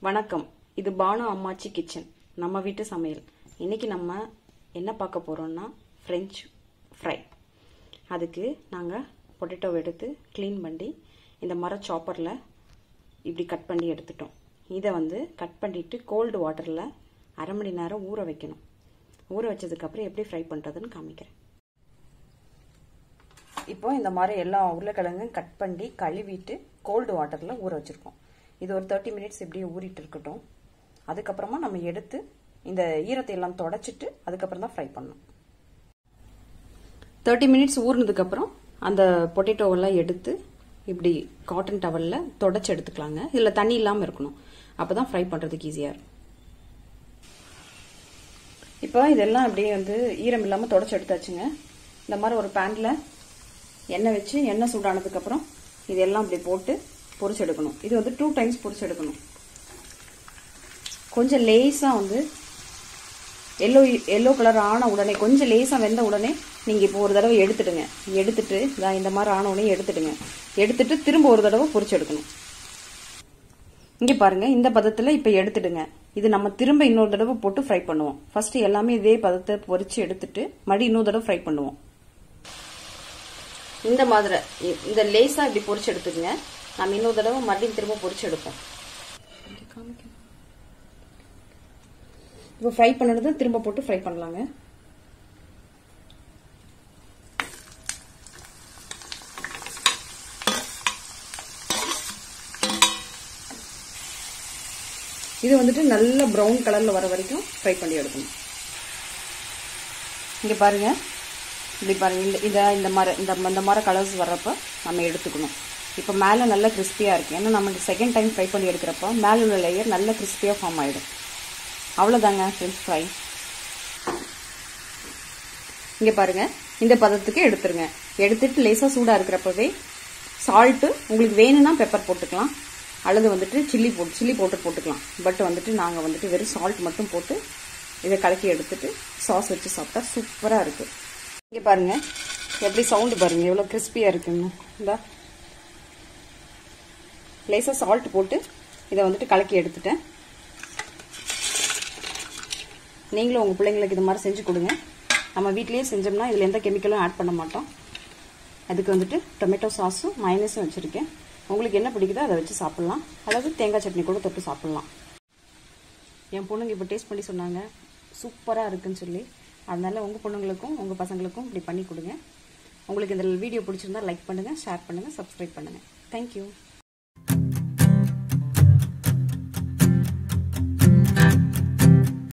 வணக்கம் இது பானு அம்மாச்சி கிச்சன் நம்ம வீட்டு சமையல் இன்னைக்கு நம்ம என்ன பார்க்க போறோம்னா ஃப்ரெஞ்ச் ஃப்ரை அதுக்கு நாங்கள் பொட்டேட்டோ எடுத்து க்ளீன் பண்ணி இந்த மர சாப்பரில் இப்படி கட் பண்ணி எடுத்துட்டோம் இதை வந்து கட் பண்ணிட்டு கோல்டு வாட்டரில் அரை மணி நேரம் ஊற வைக்கணும் ஊற வச்சதுக்கப்புறம் எப்படி ஃப்ரை பண்ணுறதுன்னு காமிக்கிறேன் இப்போ இந்த மாதிரி எல்லா உருளைக்கிழங்கும் கட் பண்ணி கழுவிட்டு கோல்டு வாட்டரில் ஊற வச்சுருக்கோம் இது ஒரு தேர்ட்டி மினிட்ஸ் இப்படியே ஊறிட்டு இருக்கட்டும் அதுக்கப்புறமா நம்ம எடுத்து இந்த ஈரத்தை எல்லாம் தொடச்சிட்டு அதுக்கப்புறம் தான் ஃப்ரை பண்ணணும் தேர்ட்டி மினிட்ஸ் ஊறினதுக்கப்புறம் அந்த பொட்டேட்டோவெல்லாம் எடுத்து இப்படி காட்டன் டவலில் தொடச்சி எடுத்துக்கலாங்க இதில் தண்ணி இல்லாமல் இருக்கணும் அப்போ தான் ஃப்ரை பண்ணுறதுக்கு ஈஸியாக இருக்கும் இப்போ இதெல்லாம் அப்படியே வந்து ஈரம் இல்லாமல் தொடச்சி எடுத்தாச்சுங்க இந்த மாதிரி ஒரு பேனில் எண்ணெய் வச்சு எண்ணெய் சூடானதுக்கப்புறம் இதெல்லாம் அப்படி போட்டு பொரிச்சு எடுக்கணும் இது வந்து டூ டைம்ஸ் பொரிச்சு எடுக்கணும் கொஞ்சம் லேஸாக வந்து எல்லோ எல்லோ கலர் ஆன உடனே கொஞ்சம் லேசாக வெந்த உடனே நீங்கள் இப்போ ஒரு தடவை எடுத்துடுங்க எடுத்துட்டு இதான் இந்த மாதிரி ஆன உடனே எடுத்துடுங்க எடுத்துட்டு திரும்ப ஒரு தடவை பொரிச்சு எடுக்கணும் இங்கே பாருங்க இந்த பதத்தில் இப்போ எடுத்துடுங்க இது நம்ம திரும்ப இன்னொரு தடவை போட்டு ஃப்ரை பண்ணுவோம் ஃபர்ஸ்ட் எல்லாமே இதே பதத்தை பொரிச்சு எடுத்துட்டு மறுபடி இன்னொரு தடவை ஃப்ரை பண்ணுவோம் இந்த மாதிரி இந்த லேஸா இப்படி பொரிச்சு எடுத்துக்கங்க நம்ம இன்னொரு தடவை மறுபடியும் திரும்ப பொரிச்சு எடுப்போம் இப்போ ஃப்ரை பண்ணது திரும்ப போட்டு ஃப்ரை பண்ணலாங்க இது வந்துட்டு நல்ல ப்ரௌன் கலர்ல வர வரைக்கும் ஃப்ரை பண்ணி எடுக்கணும் இங்க பாருங்க இப்படி பாருங்க இந்த இதை இந்த மாதிரி இந்த இந்த மாதிரி கலர்ஸ் வர்றப்ப நம்ம எடுத்துக்கணும் இப்போ மேலே நல்ல கிறிஸ்பியாக இருக்குது ஏன்னா நம்ம செகண்ட் டைம் ஃப்ரை பண்ணி எடுக்கிறப்ப மேலே உள்ள லேயர் நல்ல கிறிஸ்பியாக ஃபார்ம் ஆகிடும் அவ்வளோதாங்க ஃப்ரெஞ்ச் ஃப்ரை இங்கே பாருங்க இந்த பதத்துக்கு எடுத்துருங்க எடுத்துட்டு லேசாக சூடாக இருக்கிறப்பவே சால்ட்டு உங்களுக்கு வேணும்னா பெப்பர் போட்டுக்கலாம் அல்லது வந்துட்டு சில்லி போட்டு சில்லி போட்டு போட்டுக்கலாம் பட் வந்துட்டு நாங்கள் வந்துட்டு வெறும் சால்ட் மட்டும் போட்டு இதை கலக்கி எடுத்துட்டு சாஸ் வச்சு சாப்பிட்டா சூப்பராக இருக்குது இங்கே பாருங்க எப்படி சவுண்டு பாருங்க எவ்வளோ கிறிஸ்பியாக இருக்குன்னு இந்தா லேசாக சால்ட் போட்டு இதை வந்துட்டு கலக்கி எடுத்துட்டேன் நீங்களும் உங்கள் பிள்ளைங்களுக்கு இது மாதிரி செஞ்சு கொடுங்க நம்ம வீட்லேயே செஞ்சோம்னா இதில் எந்த கெமிக்கலும் ஆட் பண்ண மாட்டோம் அதுக்கு வந்துட்டு டொமேட்டோ சாஸும் மைனஸும் வச்சுருக்கேன் உங்களுக்கு என்ன பிடிக்குதோ அதை வச்சு சாப்பிட்லாம் அல்லது தேங்காய் சட்னி கூட தொட்டு சாப்பிட்லாம் என் பொண்ணுங்க இப்போ டேஸ்ட் பண்ணி சொன்னாங்க சூப்பராக இருக்குன்னு சொல்லி அதனால உங்கள் பொண்ணுங்களுக்கும் உங்கள் பசங்களுக்கும் இப்படி பண்ணி கொடுங்க உங்களுக்கு இந்த வீடியோ பிடிச்சிருந்தா லைக் பண்ணுங்கள் ஷேர் பண்ணுங்கள் சப்ஸ்கிரைப் பண்ணுங்கள் தேங்க்யூ